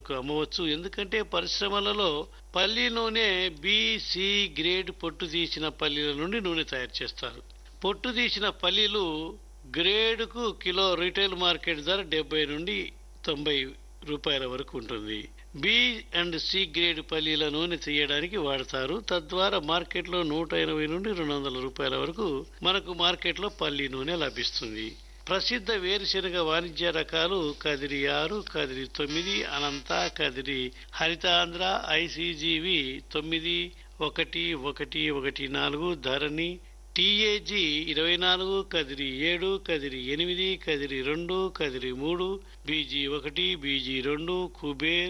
అమ్మవచ్చు ఎందుకంటే పరిశ్రమలలో పల్లి నూనె బి సి గ్రేడ్ పొట్టు తీసిన పల్లీల నుండి నూనె తయారు చేస్తారు పొట్టు తీసిన పల్లీలు గ్రేడ్కు కిలో రీటైల్ మార్కెట్ ధర డెబ్బై నుండి తొంభై రూపాయల వరకు ఉంటుంది బి అండ్ సి గ్రేడ్ పల్లీల నూనె తీయడానికి వాడతారు తద్వారా మార్కెట్లో నూట ఎనభై నుండి రెండు వందల రూపాయల వరకు మనకు మార్కెట్లో పల్లి నూనె లభిస్తుంది ప్రసిద్ధ వేరుశెనగ వాణిజ్య రకాలు కదిరి ఆరు కదిరి తొమ్మిది అనంత కదిరి హరితాంధ్ర ఐసీజీవి తొమ్మిది ఒకటి ఒకటి ఒకటి నాలుగు ధరణి టీఏజీ ఇరవై నాలుగు కదిరి ఏడు కదిరి ఎనిమిది కదిరి రెండు కదిరి మూడు బీజీ ఒకటి బీజీ రెండు కుబేర్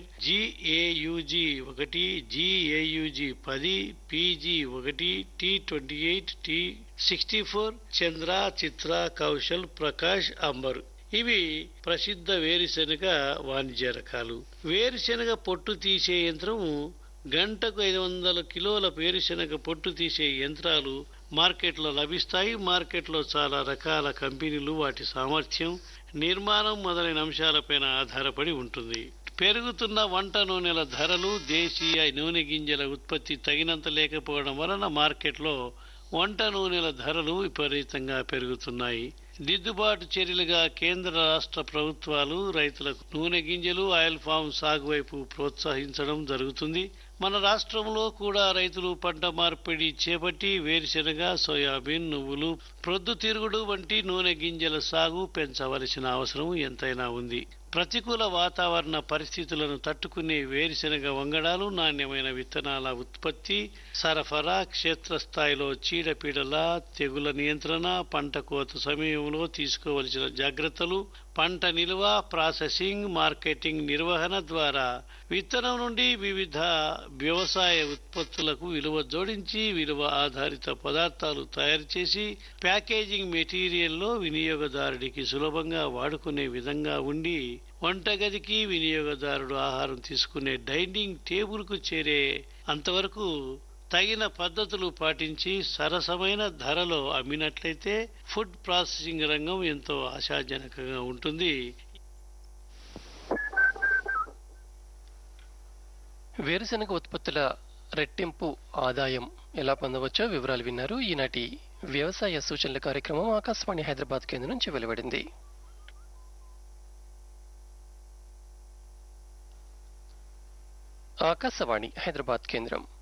జిఏయుజీ ఒకటి జిఏయుజీ పది పీజీ ఒకటి T twenty eight T sixty four Chandra Chitra Kaushal Prakash amber ఇవి ప్రసిద్ధ వేరుశెనగ వాణిజ్య రకాలు వేరుశెనగ పొట్టు తీసే యంత్రం గంటకు ఐదు వందల కిలోల వేరుశెనగ పొట్టు తీసే యంత్రాలు మార్కెట్లో లభిస్తాయి మార్కెట్లో చాలా రకాల కంపెనీలు వాటి సామర్థ్యం నిర్మాణం మొదలైన అంశాలపైన ఆధారపడి ఉంటుంది పెరుగుతున్న వంట నూనెల ధరలు దేశీయ నూనె గింజల ఉత్పత్తి తగినంత లేకపోవడం వలన మార్కెట్లో వంట నూనెల ధరలు విపరీతంగా పెరుగుతున్నాయి దిద్దుబాటు చర్యలుగా కేంద్ర రాష్ట్ర ప్రభుత్వాలు రైతులకు నూనె గింజలు ఆయిల్ ఫామ్ సాగు వైపు ప్రోత్సహించడం జరుగుతుంది మన రాష్ట్రంలో కూడా రైతులు పంట మార్పిడి చేపట్టి వేరుశెనగ సోయాబీన్ నువ్వులు ప్రొద్దుతిరుగుడు వంటి నూనె గింజల సాగు పెంచవలసిన అవసరం ఎంతైనా ఉంది ప్రతికూల వాతావరణ పరిస్థితులను తట్టుకునే వేరుశెనగ వంగడాలు నాణ్యమైన విత్తనాల ఉత్పత్తి సరఫరా క్షేత్రస్థాయిలో చీడపీడల తెగుల నియంత్రణ పంట కోత సమయంలో తీసుకోవలసిన జాగ్రత్తలు పంట నిల్వ ప్రాసెసింగ్ మార్కెటింగ్ నిర్వహణ ద్వారా విత్తనం నుండి వివిధ వ్యవసాయ ఉత్పత్తులకు విలువ జోడించి విలువ ఆధారిత పదార్థాలు తయారు చేసి ప్యాకేజింగ్ మెటీరియల్లో వినియోగదారుడికి సులభంగా వాడుకునే విధంగా ఉండి వంటగదికి వినియోగదారుడు ఆహారం తీసుకునే డైనింగ్ టేబుల్కు చేరే అంతవరకు తగిన పద్ధతులు పాటించి సరసమైన ధరలో అమ్మినట్లయితే ఫుడ్ ప్రాసెసింగ్ రంగం ఎంతో ఆశాజనకంగా ఉంటుంది వేరుశెనగ ఉత్పత్తుల రెట్టింపు ఆదాయం ఎలా పొందవచ్చో వివరాలు విన్నారు ఈనాటి వ్యవసాయ సూచనల కార్యక్రమం ఆకాశవాణి హైదరాబాద్ కేంద్రం నుంచి వెలువడింది ఆకాశవాణి హైదరాబాద్ కేంద్రం